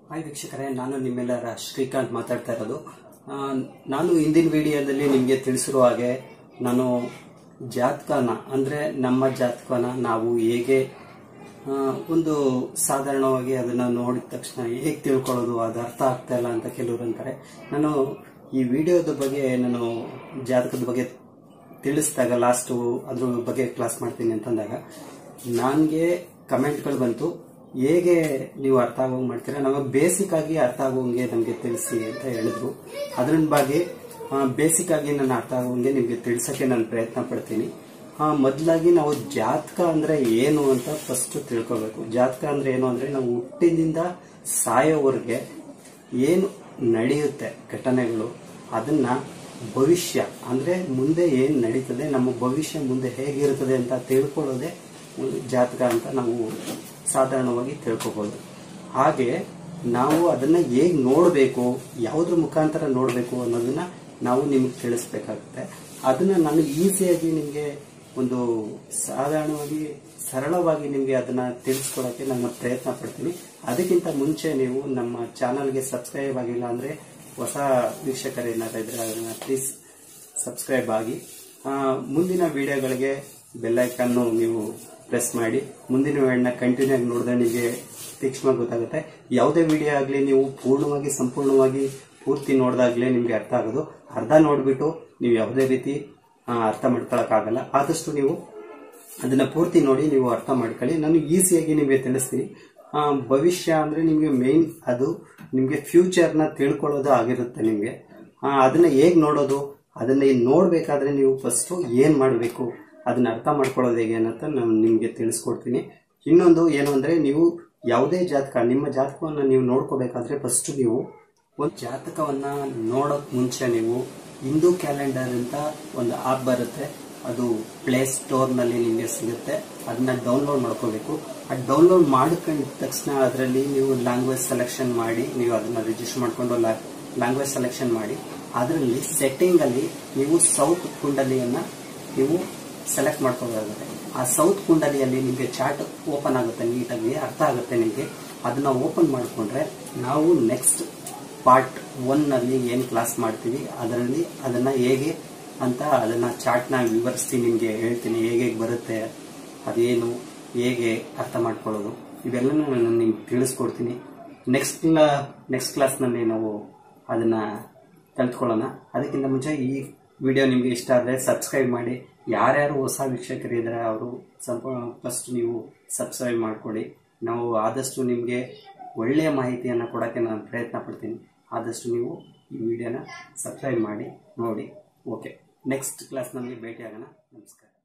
hi ವೀಕ್ಷಕರೇ ನಾನು ನಿಮ್ಮೆಲ್ಲರ ಶ್ರೀಕಾಂತ್ ಮಾತಾಡ್ತಾ ಇರೋದು ಆ, ನಾನು ಹಿಂದಿನ ವಿಡಿಯೋದಲ್ಲಿ ನಿಮಗೆ ತಿಳಿಸಿರುವ ಹಾಗೆ ನಾನು ಜಾತಕನ ಅಂದರೆ ನಮ್ಮ ಜಾತಕನ ನಾವು ಹೇಗೆ ಆ, ಒಂದು ಸಾಧಾರಣವಾಗಿ ಅದನ್ನು ನೋಡಿದ ತಕ್ಷಣ ಹೇಗೆ ತಿಳ್ಕೊಳ್ಳೋದು ಅದು ಅರ್ಥ ಆಗ್ತಾ ಇಲ್ಲ ಅಂತ ಕೆಲವರು ಅಂತಾರೆ ನಾನು ಈ ವಿಡಿಯೋದ ಬಗ್ಗೆ ನಾನು ಜಾತಕದ ಬಗ್ಗೆ ತಿಳಿಸಿದಾಗ ಲಾಸ್ಟು ಅದ್ರ ಬಗ್ಗೆ ಕ್ಲಾಸ್ ಮಾಡ್ತೀನಿ ಅಂತಂದಾಗ ನನಗೆ ಕಮೆಂಟ್ಗಳು ಬಂತು ಹೇಗೆ ನೀವು ಅರ್ಥ ಆಗೋಂಗೆ ಮಾಡ್ತೀರಾ ನಮಗೆ ಬೇಸಿಕ್ ಆಗಿ ಅರ್ಥ ಆಗೋಂಗೆ ನಮಗೆ ತಿಳಿಸಿ ಅಂತ ಹೇಳಿದ್ರು ಅದ್ರ ಬಗ್ಗೆ ಬೇಸಿಕ್ ಆಗಿ ನಾನು ಅರ್ಥ ಆಗೋಂಗೆ ನಿಮಗೆ ತಿಳಿಸೋಕ್ಕೆ ನಾನು ಪ್ರಯತ್ನ ಪಡ್ತೀನಿ ಆ, ಮೊದಲಾಗಿ ನಾವು ಜಾತಕ ಅಂದ್ರೆ ಏನು ಅಂತ ಫಸ್ಟ್ ತಿಳ್ಕೊಬೇಕು ಜಾತಕ ಅಂದ್ರೆ ಏನು ಅಂದ್ರೆ ನಾವು ಹುಟ್ಟಿನಿಂದ ಸಾಯೋವರೆಗೆ ಏನು ನಡೆಯುತ್ತೆ ಘಟನೆಗಳು ಅದನ್ನ ಭವಿಷ್ಯ ಅಂದ್ರೆ ಮುಂದೆ ಏನ್ ನಡೀತದೆ ನಮ್ಮ ಭವಿಷ್ಯ ಮುಂದೆ ಹೇಗಿರುತ್ತದೆ ಅಂತ ತಿಳ್ಕೊಳ್ಳೋದೇ ಒಂದು ಜಾತಕ ಅಂತ ನಾವು ಸಾಧಾರಣವಾಗಿ ತಿಳ್ಕೊಬಹುದು ಹಾಗೆ ನಾವು ಅದನ್ನ ಹೇಗ್ ನೋಡಬೇಕು ಯಾವುದ್ರ ಮುಖಾಂತರ ನೋಡಬೇಕು ಅನ್ನೋದನ್ನ ನಾವು ನಿಮ್ಗೆ ತಿಳಿಸ್ಬೇಕಾಗುತ್ತೆ ಅದನ್ನ ನಾನು ಈಸಿಯಾಗಿ ನಿಮಗೆ ಒಂದು ಸಾಧಾರಣವಾಗಿ ಸರಳವಾಗಿ ನಿಮಗೆ ಅದನ್ನ ತಿಳಿಸ್ಕೊಡಕ್ಕೆ ನಾನು ಪ್ರಯತ್ನ ಪಡ್ತೀನಿ ಅದಕ್ಕಿಂತ ಮುಂಚೆ ನೀವು ನಮ್ಮ ಚಾನಲ್ಗೆ ಸಬ್ಸ್ಕ್ರೈಬ್ ಆಗಿಲ್ಲ ಅಂದ್ರೆ ಹೊಸ ವೀಕ್ಷಕರು ಏನಾದ್ರು ಇದ್ರೆ ಅದನ್ನ ಪ್ಲೀಸ್ ಸಬ್ಸ್ಕ್ರೈಬ್ ಆಗಿ ಆ, ಮುಂದಿನ ವಿಡಿಯೋಗಳಿಗೆ ಬೆಲ್ಲೈಕನ್ನು ನೀವು ಪ್ರೆಸ್ ಮಾಡಿ ಮುಂದಿನ ವಿಡಿಯೋನ ಕಂಟಿನ್ಯೂ ಆಗಿ ನೋಡಿದ್ರೆ ನಿಮಗೆ ತೀಕ್ಷ್ಣವಾಗಿ ಗೊತ್ತಾಗುತ್ತೆ ಯಾವುದೇ ವಿಡಿಯೋ ಆಗಲಿ ನೀವು ಪೂರ್ಣವಾಗಿ ಸಂಪೂರ್ಣವಾಗಿ ಪೂರ್ತಿ ನೋಡಿದಾಗಲೇ ನಿಮಗೆ ಅರ್ಥ ಆಗೋದು ಅರ್ಧ ನೋಡಿಬಿಟ್ಟು ನೀವು ಯಾವುದೇ ರೀತಿ ಆ, ಅರ್ಥ ಮಾಡ್ಕೊಳಕ್ಕಾಗಲ್ಲ ಆದಷ್ಟು ನೀವು ಅದನ್ನ ಪೂರ್ತಿ ನೋಡಿ ನೀವು ಅರ್ಥ ಮಾಡ್ಕೊಳ್ಳಿ ನಾನು ಈಸಿಯಾಗಿ ನಿಮಗೆ ತಿಳಿಸ್ತೀನಿ ಆ, ಭವಿಷ್ಯ ಅಂದ್ರೆ ನಿಮಗೆ ಮೇನ್ ಅದು ನಿಮಗೆ ಫ್ಯೂಚರ್ನ ತಿಳ್ಕೊಳ್ಳೋದು ಆಗಿರುತ್ತೆ ನಿಮಗೆ ಅದನ್ನ ಹೇಗ್ ನೋಡೋದು ಅದನ್ನ ಇದ್ ನೋಡ್ಬೇಕಾದ್ರೆ ನೀವು ಫಸ್ಟ್ ಏನ್ ಮಾಡಬೇಕು ಅದನ್ನ ಅರ್ಥ ಮಾಡ್ಕೊಳ್ಳೋದು ಹೇಗೆ ಅಂತ ನಾನು ನಿಮ್ಗೆ ತಿಳಿಸ್ಕೊಡ್ತೀನಿ ಇನ್ನೊಂದು ಏನು ಅಂದ್ರೆ ನೀವು ಯಾವುದೇ ಜಾತಕ ನಿಮ್ಮ ಜಾತಕವನ್ನ ನೀವು ನೋಡ್ಕೋಬೇಕಾದ್ರೆ ಫಸ್ಟ್ ನೀವು ಒಂದು ಜಾತಕವನ್ನ ನೋಡೋಕ್ ಮುಂಚೆ ನೀವು ಹಿಂದೂ ಕ್ಯಾಲೆಂಡರ್ ಅಂತ ಒಂದು ಆಪ್ ಬರುತ್ತೆ ಅದು ಪ್ಲೇ ಸ್ಟೋರ್ ನಲ್ಲಿ ನಿಮಗೆ ಸಿಗುತ್ತೆ ಅದನ್ನ ಡೌನ್ಲೋಡ್ ಮಾಡ್ಕೋಬೇಕು ಆ ಡೌನ್ಲೋಡ್ ಮಾಡ್ಕೊಂಡ ತಕ್ಷಣ ಅದರಲ್ಲಿ ನೀವು ಲ್ಯಾಂಗ್ವೇಜ್ ಸೆಲೆಕ್ಷನ್ ಮಾಡಿ ನೀವು ಅದನ್ನ ರಿಜಿಸ್ಟರ್ ಮಾಡ್ಕೊಂಡು ಲ್ಯಾಂಗ್ವೇಜ್ ಸೆಲೆಕ್ಷನ್ ಮಾಡಿ ಅದರಲ್ಲಿ ಸೆಟ್ಟಿಂಗ್ ಅಲ್ಲಿ ನೀವು ಸೌತ್ ಕುಂಡಲಿಯನ್ನ ನೀವು ಸೆಲೆಕ್ಟ್ ಮಾಡ್ಕೋಬೇಕಾಗುತ್ತೆ ಆ ಸೌತ್ ಕುಂಡಲಿಯಲ್ಲಿ ನಿಮಗೆ ಚಾರ್ಟ್ ಓಪನ್ ಆಗುತ್ತೆ ನೀಟಾಗಿ ಅರ್ಥ ಆಗುತ್ತೆ ನಿಮಗೆ ಅದನ್ನ ಓಪನ್ ಮಾಡಿಕೊಂಡ್ರೆ ನಾವು ನೆಕ್ಸ್ಟ್ ಪಾರ್ಟ್ ಒನ್ ನಲ್ಲಿ ಏನ್ ಕ್ಲಾಸ್ ಮಾಡ್ತೀವಿ ಅದರಲ್ಲಿ ಅದನ್ನ ಹೇಗೆ ಅಂತ ಅದನ್ನ ಚಾರ್ಟ್ ನ ವಿವರಿಸ್ತೀನಿ ನಿಮ್ಗೆ ಹೇಳ್ತೀನಿ ಹೇಗೆ ಹೇಗೆ ಬರುತ್ತೆ ಅದೇನು ಹೇಗೆ ಅರ್ಥ ಮಾಡ್ಕೊಳ್ಳೋದು ಇವೆಲ್ಲನೂ ನಾನು ನಿಮ್ಗೆ ತಿಳಿಸ್ಕೊಡ್ತೀನಿ ನೆಕ್ಸ್ಟ್ ನೆಕ್ಸ್ಟ್ ಕ್ಲಾಸ್ನಲ್ಲಿ ನಾವು ಅದನ್ನ ಕಲ್ತ್ಕೊಳ್ಳೋಣ ಅದಕ್ಕಿಂತ ಮುಂಚೆ ಈ ವಿಡಿಯೋ ನಿಮ್ಗೆ ಇಷ್ಟ ಆದರೆ ಸಬ್ಸ್ಕ್ರೈಬ್ ಮಾಡಿ ಯಾರ್ಯಾರು ಹೊಸ ವೀಕ್ಷಕರಿದ್ದಾರೆ ಅವರು ಸಂಪೂರ್ಣ ಫಸ್ಟ್ ನೀವು ಸಬ್ಸ್ಕ್ರೈಬ್ ಮಾಡ್ಕೊಳ್ಳಿ ನಾವು ಆದಷ್ಟು ನಿಮಗೆ ಒಳ್ಳೆಯ ಮಾಹಿತಿಯನ್ನು ಕೊಡೋಕ್ಕೆ ನಾನು ಪ್ರಯತ್ನ ಪಡ್ತೀನಿ ಆದಷ್ಟು ನೀವು ಈ ವಿಡಿಯೋನ ಸಬ್ಸ್ಕ್ರೈಬ್ ಮಾಡಿ ನೋಡಿ ಓಕೆ ನೆಕ್ಸ್ಟ್ ಕ್ಲಾಸ್ನಲ್ಲಿ ಭೇಟಿಯಾಗೋಣ ನಮಸ್ಕಾರ